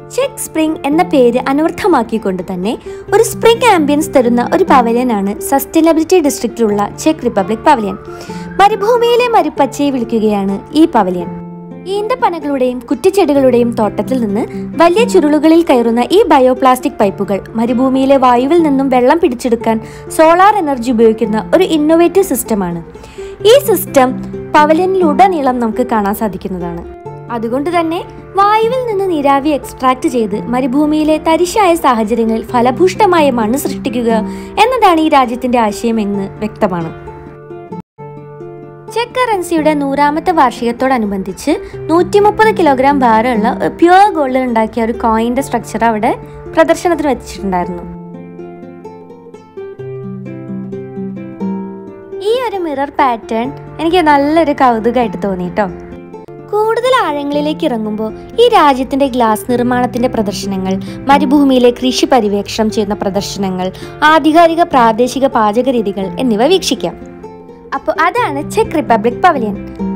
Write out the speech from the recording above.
check spring എന്ന പേര് അനവർത്ഥമാക്കിക്കൊണ്ട് തന്നെ ഒരു സ്പ്രിംഗ് ആംബിയൻസ് തരുന്ന ഒരു പവലിയനാണ് സസ്റ്റൈനബിലിറ്റി ഡിസ്ട്രിക്റ്റിലുള്ള ചെക്ക് റിപ്പബ്ലിക് പവലിയൻ മരുഭൂമിയിലെ മരുപ്പച്ചയെ വിളിക്കുകയാണ് ഈ പവലിയൻ ഈന്തപ്പനകളുടെയും കുറ്റിച്ചെടികളുടെയും തോട്ടത്തിൽ നിന്ന് വലിയ ചുരുളുകളിൽ കയറുന്ന ഈ ബയോപ്ലാസ്റ്റിക് പൈപ്പുകൾ മരുഭൂമിയിലെ വായുവിൽ നിന്നും വെള്ളം പിടിച്ചെടുക്കാൻ സോളാർ എനർജി ഉപയോഗിക്കുന്ന ഒരു ഇന്നോവേറ്റീവ് സിസ്റ്റമാണ് ഈ സിസ്റ്റം പവലിയനിലുടനീളം നമുക്ക് കാണാൻ സാധിക്കുന്നതാണ് അതുകൊണ്ട് തന്നെ വായുവിൽ നിന്ന് നീരാവി എക്സ്ട്രാക്ട് ചെയ്ത് മരുഭൂമിയിലെ തരിശായ സാഹചര്യങ്ങളിൽ ഫലഭൂഷ്ടമായ മണ്ണ് സൃഷ്ടിക്കുക എന്നതാണ് ഈ രാജ്യത്തിന്റെ ആശയമെന്ന് വ്യക്തമാണ് ചെക്ക് കറൻസിയുടെ നൂറാമത്തെ വാർഷികത്തോടനുബന്ധിച്ച് നൂറ്റി മുപ്പത് കിലോഗ്രാം ഭാരമുള്ള പ്യുവർ ഗോൾഡിൽ ഉണ്ടാക്കിയ ഒരു കോയിന്റെ സ്ട്രക്ചർ അവിടെ പ്രദർശനത്തിന് വെച്ചിട്ടുണ്ടായിരുന്നു ഈ ഒരു മിറർ പാറ്റേൺ എനിക്ക് നല്ലൊരു കൗതുകമായിട്ട് തോന്നി കേട്ടോ കൂടുതൽ ആഴങ്ങളിലേക്ക് ഇറങ്ങുമ്പോൾ ഈ രാജ്യത്തിന്റെ ഗ്ലാസ് നിർമ്മാണത്തിന്റെ പ്രദർശനങ്ങൾ മരുഭൂമിയിലെ കൃഷി പര്യവേക്ഷണം ചെയ്യുന്ന പ്രദർശനങ്ങൾ ആധികാരിക പ്രാദേശിക പാചക രീതികൾ എന്നിവ വീക്ഷിക്കാം അപ്പോൾ അതാണ് ചെക്ക് റിപ്പബ്ലിക് പവലിയൻ